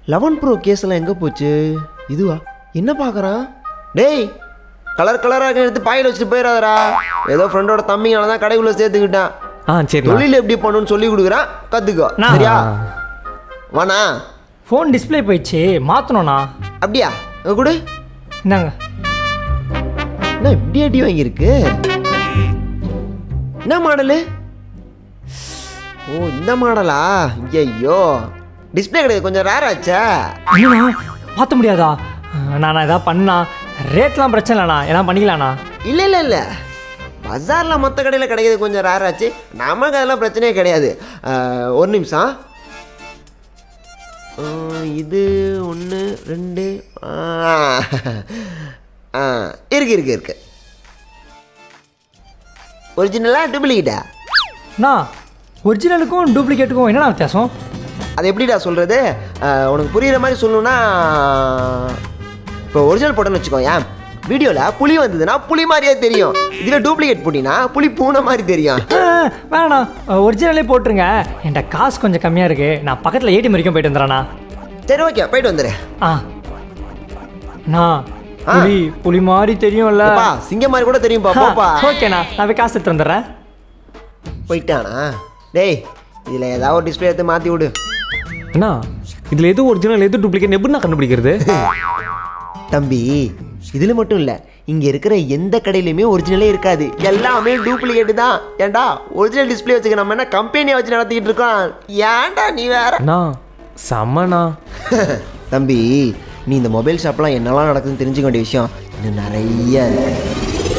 Eleven pro கேஸ்லாம் எங்கே போச்சு இதுவா என்ன பார்க்குறான் டேய் கலர் கலராக எடுத்து பாயில் வச்சுட்டு போயிடாதடா ஏதோ ஃப்ரெண்டோட தம்பிங்களால தான் கடைக்குள்ளே சேர்த்துக்கிட்டான் ஆ சரி தொழில் எப்படி பண்ணணும்னு சொல்லி கொடுக்குறான் கற்றுக்கோ நான். சரியா வாண்ணா ஃபோன் டிஸ்ப்ளே போயிடுச்சு மாற்றணும்ண்ணா அப்படியா இங்க கொடு இந்தாங்க என்ன இப்படி அடி வாங்கியிருக்கு என்ன மாடலு ஓ இந்த மாடலா ஐயோ டிஸ்பிளே கிடையாது கொஞ்சம் ரேர் ஆச்சா என்னண்ணா மாற்ற முடியாதா நான் எதாவது பண்ணா ரேட்லாம் பிரச்சனை இல்லைண்ணா எதாவது பண்ணிக்கலாண்ணா இல்லை இல்லை இல்லை பஜாரில் மற்ற கடையில் கிடைக்கிறது கொஞ்சம் ரேர் ஆச்சு நமக்கு அதெல்லாம் பிரச்சனையே கிடையாது அஹ், ஒரு நிமிஷம் அஹ், இது ஒன்று ரெண்டு ஆ ஆ, இருக்கு இருக்கு இருக்கு ஒரிஜினலா டூப்ளிகேட்டா அண்ணா ஒரிஜினலுக்கும் டூப்ளிகேட்டுக்கும் என்னண்ணா வித்தியாசம் அது எப்படிடா சொல்கிறது உனக்கு புரியுற மாதிரி சொல்லணும்னா இப்போ ஒரிஜினல் போட்டோன்னு வச்சுக்கோ ஏன் வீடியோவில் புலி வந்ததுன்னா புலி மாதிரியே தெரியும் இதில் டூப்ளிகேட் போட்டினா புலி பூனை மாதிரி தெரியும் ஆ, வேணாண்ணா ஒரிஜினலே போட்டுருங்க என்கிட்ட காசு கொஞ்சம் கம்மியாக இருக்குது நான் பக்கத்தில் ஏடிஎம் வரைக்கும் போயிட்டு வந்துடுறேண்ணா சரி ஓகே போயிட்டு வந்துடு ஆ அண்ணா புலி புலி மாதிரி தெரியும்ல அப்பா சிங்கம் மாதிரி கூட தெரியும்பா போப்பா ஓகேண்ணா நான் போய் காசு எடுத்து வந்துடுறேன் போயிட்டானா டேய் இதில் ஏதாவது ஒரு டிஸ்பிளே எடுத்து மாற்றி விடு அண்ணா இதில் எது ஒரிஜினல் எது டூப்ளிகேட் எப்படி நான் கண்டுபிடிக்கிறது தம்பி இதில் மட்டும் இல்லை இங்கே இருக்கிற எந்த கடையிலையுமே ஒரிஜினலே இருக்காது எல்லாமே டூப்ளிகேட் தான் ஏன்டா ஒரிஜினல் டிஸ்பிளே வச்சுக்க நம்ம என்ன கம்பெனியை வச்சு நடத்திக்கிட்டு இருக்கோம் ஏன்டா நீ வேற அண்ணா செம்மண்ணா தம்பி நீ இந்த மொபைல் ஷாப்லாம் என்னெல்லாம் நடக்குதுன்னு தெரிஞ்சுக்க வேண்டிய விஷயம் இன்னும் நிறைய இருக்கு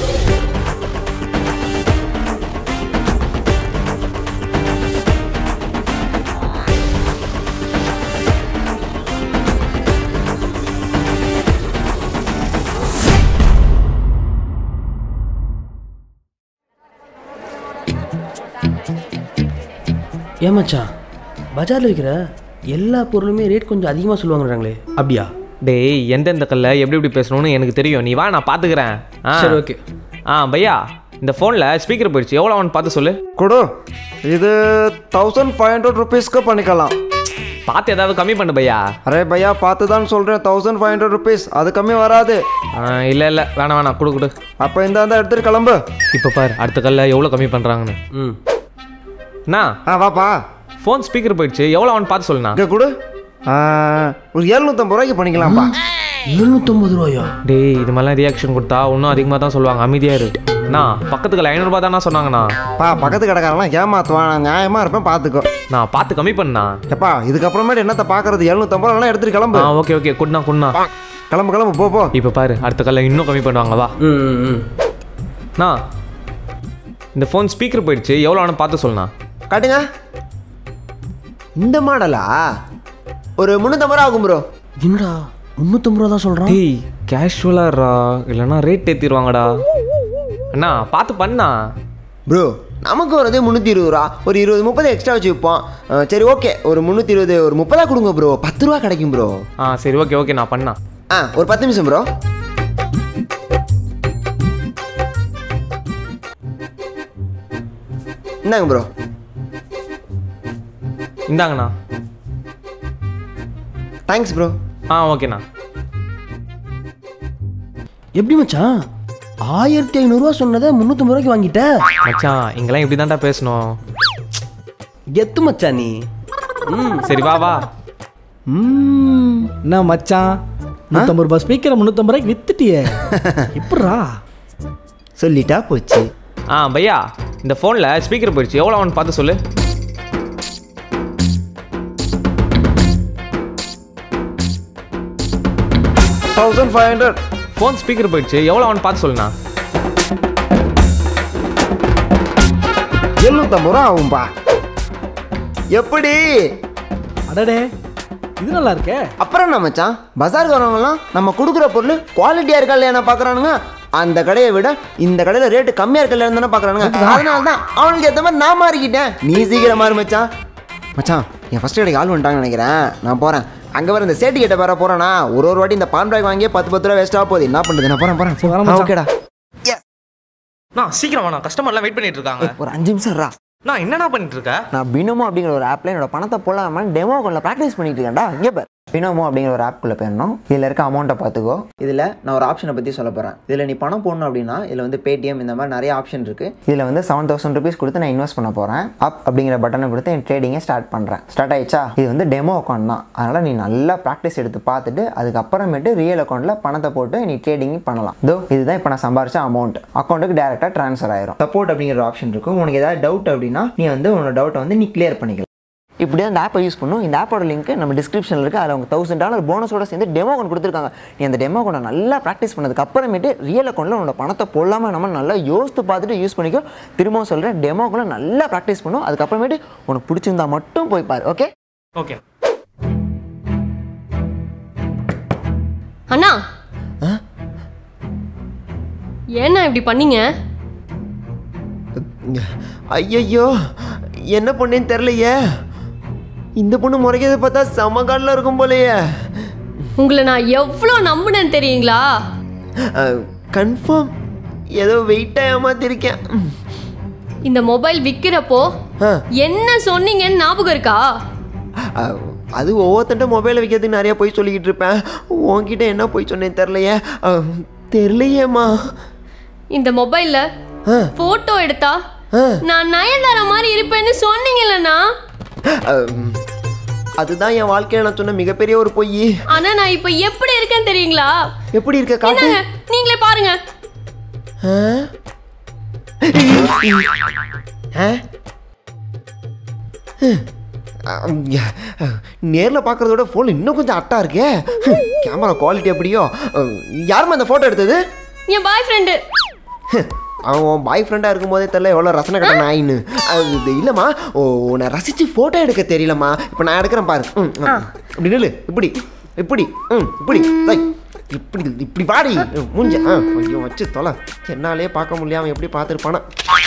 ஏன் மச்சான் பஜாரில் விற்கிற எல்லா பொருளுமே ரேட் கொஞ்சம் அதிகமாக சொல்லுவாங்கறாங்களே அப்படியா டேய் எந்தெந்த கல்ல எப்படி எப்படி பேசணும்னு எனக்கு தெரியும் நீ வா நான் பார்த்துக்கிறேன் ஆ சரி, okay. ஆ பையா இந்த ஃபோனில் ஸ்பீக்கர் போயிடுச்சு எவ்வளோ அவன் பார்த்து சொல்லு கொடு இது தௌசண்ட் ஃபைவ் ஹண்ட்ரட் ருபீஸ்க்கு பண்ணிக்கலாம் பார்த்து ஏதாவது கம்மி பண்ணு பையா அரே பையா பார்த்து தான் சொல்கிறேன் தௌசண்ட் ஃபைவ் ஹண்ட்ரட் ருபீஸ் அது கம்மி வராது இல்லை இல்லை வேணாம் வேணாம் கொடு கொடு அப்போ இந்த அந்த எடுத்துட்டு கிளம்பு இப்போ பாரு அடுத்த கல்ல எவ்வளோ கம்மி பண்ணுறாங்கன்னு ம் அண்ணா ஆ வாப்பா ஃபோன் ஸ்பீக்கர் போயிடுச்சு எவ்வளோ அவன் பார்த்து சொல்லுண்ணா இங்கே கொடு ஆ, ஒரு எழுநூற்றம்பது ரூபாய்க்கு பண்ணிக்கலாம்ப்பா எழுநூற்றம்பது ரூபாயா டேய் இது மாதிரிலாம் ரியாக்ஷன் கொடுத்தா இன்னும் அதிகமாக தான் சொல்லுவாங்க அமைதியாக இரு அண்ணா பக்கத்துக்கு ஐநூறுரூபா தானே சொன்னாங்கண்ணா பா பக்கத்து கடைக்காரலாம் ஏமாத்துவான் நான் நியாயமாக இருப்பேன் பார்த்துக்கோ நான் பார்த்து கம்மி பண்ணா எப்பா இதுக்கப்புறமேட்டு என்னத்தை பார்க்கறது எழுநூற்றம்பது ரூபா எடுத்துட்டு கிளம்பு ஆ ஓகே ஓகே குட்ண்ணா குட்ண்ணா கிளம்பு கிளம்பு போ போ இப்போ பாரு அடுத்த கல்ல இன்னும் கம்மி பண்ணுவாங்க வா ம் ம், ம் அண்ணா இந்த ஃபோன் ஸ்பீக்கர் போயிடுச்சு எவ்வளோ வேணும் பார்த்து சொல்லுண்ணா காட்டுங்க இந்த மாடலா ஒரு முந்நூற்றம்பது ரூபா ஆகும் ப்ரோ என்னடா முந்நூற்றம்பது ரூபா தான் சொல்கிறான் டேய் கேஷுவலாக இல்லைன்னா ரேட் ஏற்றிடுவாங்கடா அண்ணா பார்த்து பண்ணா ப்ரோ நமக்கு வரதே முந்நூற்றி இருபது ரூபா ஒரு இருபது முப்பது எக்ஸ்ட்ரா வச்சு விற்போம் அஹ், சரி ஓகே ஒரு முந்நூற்றி இருபது ஒரு முப்பதா கொடுங்க ப்ரோ பத்து ரூபா கிடைக்கும் ப்ரோ ஆ சரி ஓகே ஓகே நான் பண்ணா ஆ ஒரு பத்து நிமிஷம் ப்ரோ இந்தாங்க ப்ரோ இந்தாங்கண்ணா தேங்க்ஸ் ப்ரோ ஆ ஓகேண்ணா எப்படி மச்சான் ஆயிரத்தி ஐநூறுரூவா சொன்னதை முந்நூற்றம்பது ரூபாய்க்கு வாங்கிட்ட மச்சான் இங்கெல்லாம் இப்படி தான்டா பேசணும் கெத்து மச்சான் நீ ம் சரி வா வா ம் என்ன மச்சான் நூற்றம்பது ரூபாய் ஸ்பீக்கரை முந்நூற்றம்பது ரூபாய்க்கு வித்துட்டியே இப்பட்றா சொல்லிட்டா போச்சு ஆ பையா இந்த ஃபோனில் ஸ்பீக்கர் போயிடுச்சு எவ்வளோ அவன் பார்த்து சொல்லு thousand five hundred phone speaker போயிடுச்சு எவ்வளோ அவன் பார்த்து சொல்லுண்ணா எழுநூற்றம்பது ரூபா ஆகும்பா எப்படி அடடே இது நல்லா இருக்கே அப்புறம் என்ன மச்சான் பஜாருக்கு வரவங்கலாம் நம்ம கொடுக்குற பொருள் குவாலிட்டியாக இருக்கா இல்லையா பார்க்குறானுங்க அந்த கடையை விட இந்த கடையில் ரேட்டு கம்மியாக இருக்கா இல்லையான்னு தானே பார்க்குறானுங்க அதனால தான் அவனுக்கு ஏற்ற மாதிரி நான் மாறிக்கிட்டேன் நீ சீக்கிரம் மாறு மச்சான் மச்சான் என் ஃபஸ்ட் கடைக்கு ஆள் வந்துட்டாங்கன்னு நினைக்கிறேன் நான் போகிறேன் அங்கே வர இந்த சேட்டு கிட்ட வேற போகிறேன்னா ஒரு ஒரு வாட்டி இந்த பான் பேக் வாங்கியே பத்து பத்து ரூபா வேஸ்ட்டாக போகுது என்ன பண்ணுறது நான் போகிறேன் சரி, வரேன் போகிறேன் மச்சான். ஓகேடா நான் சீக்கிரம் வேணாம் கஸ்டமர்லாம் வெயிட் பண்ணிட்டு இருக்காங்க ஒரு அஞ்சு நிமிஷம் ரா நான் என்னடா பண்ணிட்டு இருக்க நான் பினமோ அப்படிங்கிற ஒரு ஆப்பில் என்னோட பணத்தை போடாமல் டெமோ அக்கௌண்ட்டில் ப்ராக்டிஸ் பண்ணிட்டு இருக்கேன்டா இங்கே பார் பினோமோ அப்படிங்கிற ஒரு ஆப்குள்ளே போயிடணும் இதில் இருக்க அமௌண்ட்டை பார்த்துக்கோ இதில் நான் ஒரு ஆப்ஷனை பற்றி சொல்ல போகிறேன் இதில் நீ பணம் போடணும் அப்படின்னா இதில் வந்து பேடிஎம் இந்த மாதிரி நிறைய ஆப்ஷன் இருக்குது இதில் வந்து செவன் தௌசண்ட் ருபீஸ் கொடுத்து நான் இன்வெஸ்ட் பண்ண போகிறேன் அப் அப்படிங்கிற பட்டனை கொடுத்து என் ட்ரேடிங்கை ஸ்டார்ட் பண்ணுறேன் ஸ்டார்ட் ஆயிடுச்சா இது வந்து டெமோ அக்கௌண்ட் தான் அதனால் நீ நல்லா ப்ராக்டிஸ் எடுத்து பார்த்துட்டு அதுக்கப்புறமேட்டு ரியல் அக்கௌண்ட்டில் பணத்தை போட்டு நீ ட்ரேடிங் பண்ணலாம் இதோ இதுதான் இப்போ நான் சம்பாரிச்ச அமௌண்ட் அக்கௌண்ட்டுக்கு டேரெக்டாக ட்ரான்ஸ்ஃபர் ஆயிரும் சப்போர்ட் அப்படிங்கிற ஆப்ஷன் இருக்கும் உனக்கு ஏதாவது டவுட் அப்படின்னா நீ வந்து உன்னோட டவுட்டை வந்து நீ கிளியர் பண்ணிக்கலாம் இப்படி அந்த ஆப்பை யூஸ் பண்ணும் இந்த ஆப்போட லிங்க் நம்ம டிஸ்கிரிப்ஷனில் இருக்குது அதில் அவங்க தௌசண்ட் டாலர் போனஸோட சேர்ந்து டெமோ அக்கௌண்ட் கொடுத்துருக்காங்க நீ அந்த டெமோ அக்கௌண்ட் நல்லா ப்ராக்டிஸ் பண்ணதுக்கு அப்புறமேட்டு ரியல் அக்கௌண்ட்டில் உன்னோட பணத்தை போடலாமல் நம்ம நல்லா யோசித்து பார்த்துட்டு யூஸ் பண்ணிக்கோ திரும்பவும் சொல்கிறேன் டெமோ அக்கௌண்ட்டில் நல்லா ப்ராக்டிஸ் பண்ணும் அதுக்கப்புறமேட்டு உனக்கு பிடிச்சிருந்தா மட்டும் போய் பாரு ஓகே ஓகே அண்ணா ஏண்ணா இப்படி பண்ணீங்க ஐயையோ என்ன பொண்ணுன்னு தெரிலையே இந்த பொண்ணு முறைக்கிறத பார்த்தா செம காலில் இருக்கும் போலயே உங்களை நான் எவ்வளோ நம்பினேன் தெரியுங்களா கன்ஃபார்ம் ஏதோ வெயிட்டாக ஏமாத்திருக்கேன் இந்த மொபைல் விற்கிறப்போ ஆ. என்ன சொன்னீங்கன்னு ஞாபகம் இருக்கா அஹ், அது ஒவ்வொருத்தன்ட்ட மொபைலை வைக்கிறதுக்கு நிறைய போய் சொல்லிக்கிட்டு இருப்பேன் உன்கிட்ட என்ன போய் சொன்னேன் தெரிலையே அஹ், தெரிலையேம்மா இந்த மொபைல்ல ஆ. போட்டோ எடுத்தா ஆ. நான் நயன்தாரா மாதிரி இருப்பேன்னு சொன்னீங்கல்லண்ணா அஹ், அதுதான் என் வாழ்க்கையில நான் சொன்ன மிகப்பெரிய ஒரு பொய் ஆனா நான் இப்ப எப்படி இருக்கேன்னு தெரியுங்களா எப்படி இருக்க காட்டு என்னங்க நீங்களே பாருங்க அஹ்? அஹ்? நேரில் பார்க்குறதோட ஃபோன் இன்னும் கொஞ்சம் அட்டா இருக்கே கேமரா குவாலிட்டி எப்படியோ அஹ், யாரும்மா அந்த ஃபோட்டோ எடுத்தது என் பாய் ஃப்ரெண்டு அவன் பாய் ஃப்ரெண்டாக இருக்கும்போதே தெரியல எவ்வளோ ரசனை கட்ட நாயின்னு அது இது இல்லைம்மா ஓ உன்னை ரசித்து ஃபோட்டோ எடுக்க தெரியலம்மா இப்போ நான் எடுக்கிறேன் பாரு ம் ம். இப்படி நில்லு இப்படி இப்படி ம் இப்படி தை. இப்படி இப்படி பாடி ம், மூஞ்ச ஆ ஐயோ வச்சு தொலை என்னாலே பார்க்க முடியாம எப்படி பார்த்துருப்பானா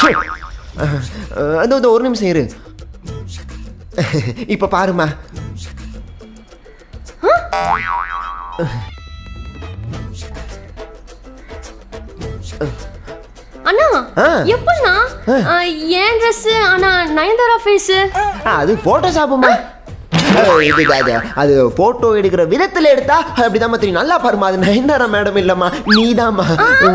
அந்த இந்த ஒரு நிமிஷம் இரு இப்போ பாருமா அண்ணா ஆ. எப்படிண்ணா ஆ, என் ட்ரெஸ் ஆனா நயன்தாரா ஃபேஸ் ஆ, அது ஃபோட்டோஷாப்புமா இது இது, அது அது ஃபோட்டோ எடுக்கிற விதத்தில் எடுத்தா அப்படிதான் தெரியும் நல்லா பாருமா அது நயன்தாரா மேடம் இல்லம்மா நீதாம்மா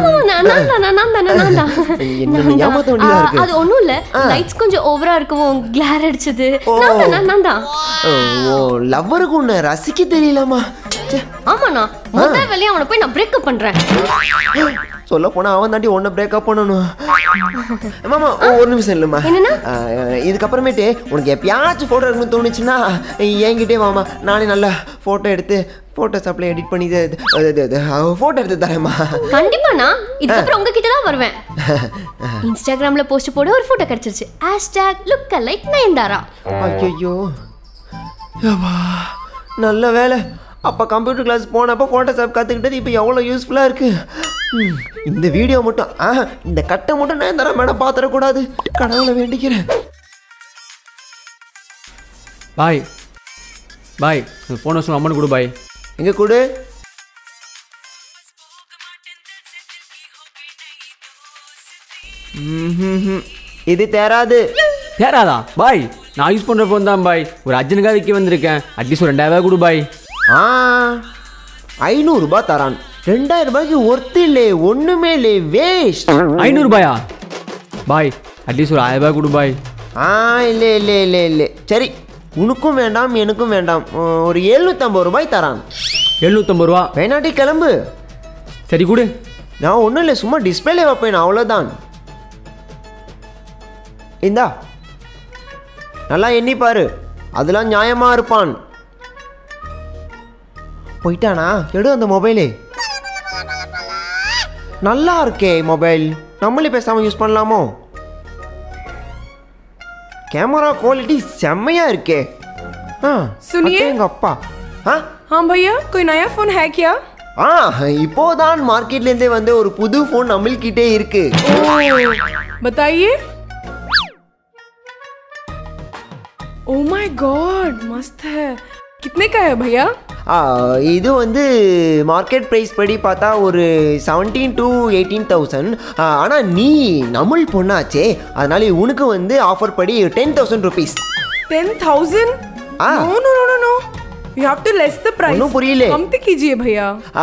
என்ன ஏமாத்த வேண்டியதா இருக்கு அது ஒண்ணும் இல்ல லைட்ஸ் கொஞ்சம் ஓவரா இருக்கவும் கிளார் அடிச்சது ஓ. நான் தான், நான் தான் ஓ லவ்வருக்கு உன்னை ரசிக்க தெரியலம்மா ச்சே. ஆமாண்ணா முதல் வேலையை அவனை போய் நான் பிரேக்கப் பண்றேன் சொல்ல போனா அவன் தாண்டி ஒன்றை பிரேக்கப் பண்ணணும் மாமா ஒரு நிமிஷம் இல்லைம்மா என்னண்ணா? ஆ, இதுக்கப்புறமேட்டு உனக்கு எப்பயாச்சும் ஃபோட்டோ எடுக்கணும்னு தோணுச்சுன்னா என்கிட்டே வாமா நானே நல்லா ஃபோட்டோ எடுத்து ஃபோட்டோ சப்ளை எடிட் பண்ணி ஃபோட்டோ எடுத்து தரேம்மா கண்டிப்பாண்ணா இதுக்கப்புறம் உங்ககிட்ட தான் வருவேன் இன்ஸ்டாகிராம்ல போஸ்ட் போட ஒரு போட்டோ கிடைச்சிருச்சு ஹேஷ்டாக் லுக் லைக் நயன்தாரா ஐயோ நல்ல வேலை அப்போ கம்ப்யூட்டர் கிளாஸ் போனப்போ ஃபோட்டோஷாப் கற்றுக்கிட்டது இப்போ எவ்வளோ யூஸ்ஃபுல்லாக இருக்குது இந்த வீடியோ மட்டும் ஆ இந்த கட்டை மட்டும் நான் தர மேடம் பார்த்துடக்கூடாது கடவுளை வேண்டிக்கிறேன் பாய் பாய் இந்த ஃபோன் வச்சு அம்மன் கொடு பாய் எங்கே கொடு ம்ஹும்ஹும். இது தேராது தேராதா பாய் நான் யூஸ் பண்ணுற ஃபோன் தான் பாய் ஒரு அர்ஜென்ட்டுக்காக விற்க வந்திருக்கேன் அட்லீஸ்ட் ஒரு ரெண்டாயிரம் கொடு பாய் ஆ ஐநூறுரூபா தரான் ரெண்டாயிரம் ரூபாய்க்கு ஒர்த்து இல்லை ஒன்றுமே இல்லை வேஸ்ட் ஐநூறுபாயா பாய் அட்லீஸ்ட் ஒரு ஆயிரம் ரூபாய் கொடு பாய் ஆ இல்லை இல்லை இல்லை இல்லை சரி உனக்கும் வேண்டாம் எனக்கும் வேண்டாம் உம், ஒரு எழுநூற்றம்பது ரூபாய் தரான் எழுநூற்றம்பது ரூபா வேணாட்டி கிளம்பு சரி கொடு நான் ஒன்றும் இல்லை சும்மா டிஸ்பிளே வைப்பேன் அவ்வளோதான் இந்தா நல்லா எண்ணி பாரு அதெல்லாம் நியாயமாக இருப்பான் போயிட்டானா எடு அந்த மொபைலே நல்லா இருக்கே மொபைல் நம்மளே பேசாமல் யூஸ் பண்ணலாமோ கேமரா குவாலிட்டி செம்மையா இருக்கே ஆ सुनिए। எங்க அப்பா ஆ हाँ भैया कोई नया फोन है क्या ஆ இப்போதான் மார்க்கெட்லேருந்தே வந்து ஒரு புது ஃபோன் நம்மள்கிட்டே இருக்கு बताइए ओ माय गॉड मस्त है कितने का है भैया ஆ, இது வந்து மார்க்கெட் ப்ரைஸ் படி பார்த்தா ஒரு செவன்டீன் டு எயிட்டீன் தௌசண்ட் ஆனால் நீ நம்மள் பொண்ணாச்சே அதனால உனக்கு வந்து ஆஃபர் படி ten thousand rupees ten thousand Ah. No no no no no You have to less the price. ஒன்றும் புரியல कमती कीजिए भैया ஆ,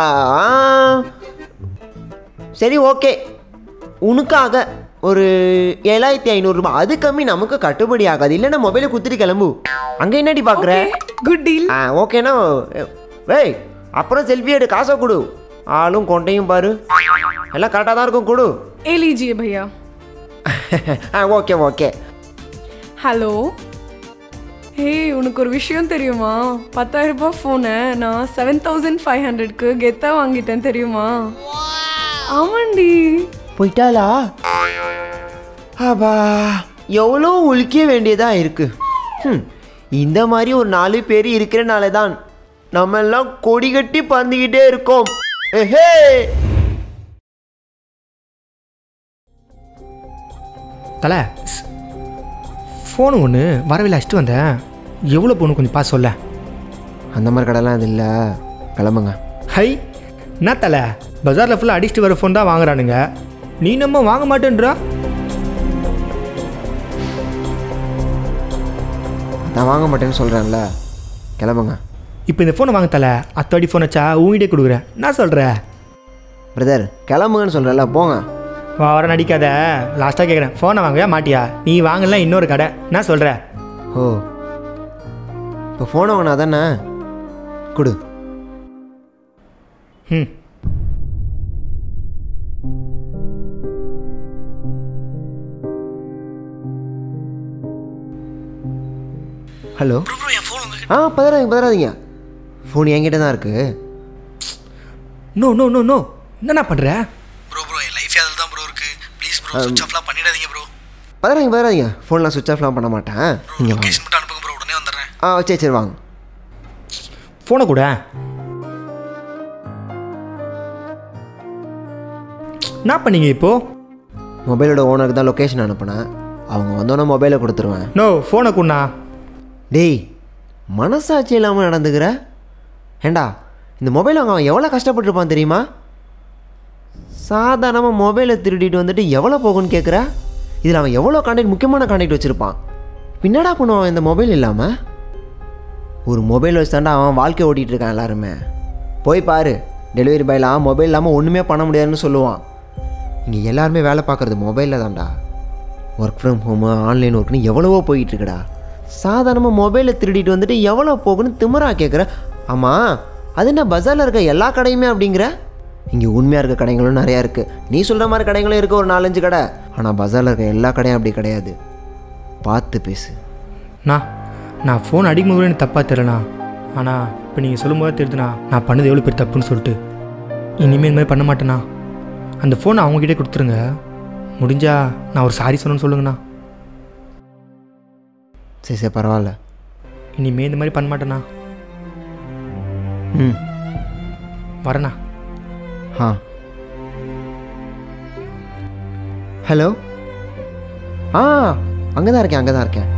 சரி ஓகே உனக்காக ஒரு ஏழாயிரத்தி ஐநூறுரூபா அது கம்மி நமக்கு கட்டுப்படி ஆகாது இல்லைன்னா மொபைலை குத்திட்டு கிளம்பு அங்கே என்னடி பார்க்குற गुड डील ஆ ஓகேண்ணா ஏய் அப்புறம் செல்ஃபி எடு காசை கொடு ஆளும் கொண்டையும் பாரு எல்லாம் கரெக்டாக தான் இருக்கும் கொடு ए लीजिए भैया ஆ ஓகே ஓகே ஹலோ ஹே உனக்கு ஒரு விஷயம் தெரியுமா பத்தாயிரம் ரூபாய் ஃபோனை நான் செவன் தௌசண்ட் ஃபைவ் ஹண்ட்ரட்க்கு கெத்தா வாங்கிட்டேன் தெரியுமா ஆமாண்டி போயிட்டாளா ஆபா எவ்வளோ உழிக்க வேண்டியதா இருக்கு ஹம், இந்த மாதிரி ஒரு நாலு பேர் இருக்கிறனால தான் நம்ம எல்லாம் கொடி கட்டி பறந்துக்கிட்டே இருக்கோம் ஏஹே தலை ஃபோனு ஒன்று வரவில் அடிச்சிட்டு வந்தேன் எவ்வளோ போகணும் கொஞ்சம் பார்த்து சொல்ல அந்த மாதிரி கடைலாம் அது இல்லை கிளம்புங்க ஹை என்ன தலை பஜாரில் ஃபுல்லாக அடிச்சுட்டு வர ஃபோன் தான் வாங்குறானுங்க நீ நம்ம வாங்க மாட்டேன்றா நான் வாங்க மாட்டேன்னு சொல்கிறேன்ல கிளம்புங்க இப்போ இந்த ஃபோனை வாங்க தலை அத்தாடி ஃபோன் வச்சா உங்ககிட்டே கொடுக்குறேன் நான் சொல்கிறேன் பிரதர் கிளம்புங்கன்னு சொல்கிறேன்ல போங்க வா வர நடிக்காத லாஸ்ட்டாக கேட்குறேன் ஃபோனை வாங்கவே மாட்டியா நீ வாங்கலாம் இன்னொரு கடை நான் சொல்கிறேன் ஓ இப்போ ஃபோனை வாங்கினா தானே கொடு ம் ஹலோ ஆ பதறாதீங்க பதறாதீங்க ஃபோன் என்கிட்ட தான் இருக்குது நோ நோ நோ நோ என்னண்ணா பண்ணுற ப்ரோ ப்ரோ என் லைஃப் அதில் தான் ப்ரோ இருக்கு ப்ளீஸ் ப்ரோ சுவிச் ஆஃப்லாம் பண்ணிடாதீங்க ப்ரோ பதறாதீங்க பதறாதீங்க ஃபோன்லாம் சுவிச் ஆஃப்லாம் பண்ண மாட்டேன் நீங்கள் வாங்க லொகேஷன் மட்டும் அனுப்புங்க ப்ரோ உடனே வந்துடுறேன் ஆ சரி சரி வாங்க ஃபோனை கூட என்ன பண்ணீங்க இப்போது மொபைலோட ஓனருக்கு தான் லொக்கேஷன் அனுப்புனேன் அவங்க வந்தோன்னே மொபைலை கொடுத்துருவேன் நோ ஃபோனை குண்ணா டேய் மனசாட்சி இல்லாமல் நடந்துக்கிற ஏண்டா இந்த மொபைல் வாங்க அவன் எவ்வளோ கஷ்டப்பட்டிருப்பான் தெரியுமா சாதாரணமாக மொபைலை திருடிட்டு வந்துட்டு எவ்வளோ போகும்னு கேட்குற இதில் அவன் எவ்வளோ கான்டாக்ட் முக்கியமான கான்டாக்ட் வச்சுருப்பான் பின்னடா பண்ணுவான் இந்த மொபைல் இல்லாமல் ஒரு மொபைல் வச்சு தாண்டா அவன் வாழ்க்கை ஓட்டிகிட்டு இருக்கான் எல்லாருமே போய் பாரு டெலிவரி பாய்லாம் மொபைல் இல்லாமல் ஒன்றுமே பண்ண முடியாதுன்னு சொல்லுவான் இங்கே எல்லாருமே வேலை பார்க்குறது மொபைலில் தான்டா ஒர்க் ஃப்ரம் ஹோமு ஆன்லைன் ஒர்க்னு எவ்வளவோ போயிட்டு இருக்குடா சாதாரணமாக மொபைலை திருடிட்டு வந்துட்டு எவ்வளோ போகுன்னு திமிரா கேட்குற ஆமாம் அது என்ன பஜாரில் இருக்க எல்லா கடையுமே அப்படிங்கிற இங்கே உண்மையாக இருக்க கடைகளும் நிறையா இருக்குது நீ சொல்கிற மாதிரி கடைகளும் இருக்குது ஒரு நாலஞ்சு கடை ஆனால் பஜாரில் இருக்க எல்லா கடையும் அப்படி கிடையாது பார்த்து பேசு நான் நான் ஃபோன் அடிக்கும் போது எனக்கு தப்பாக தெரியலண்ணா ஆனால் இப்போ நீங்கள் சொல்லும்போது தெரியுதுண்ணா நான் பண்ணது எவ்வளோ பேர் தப்புன்னு சொல்லிட்டு இனிமேல் இந்த மாதிரி பண்ண மாட்டேண்ணா அந்த ஃபோனை அவங்ககிட்டே கொடுத்துருங்க முடிஞ்சா நான் ஒரு சாரி சொன்னேன்னு சொல்லுங்கண்ணா சரி சரி பரவாயில்ல இனிமேல் இந்த மாதிரி பண்ண மாட்டேண்ணா ம் வரேண்ணா ஆ ஹலோ ஆ அங்கே தான் இருக்கேன் அங்கே தான் இருக்கேன்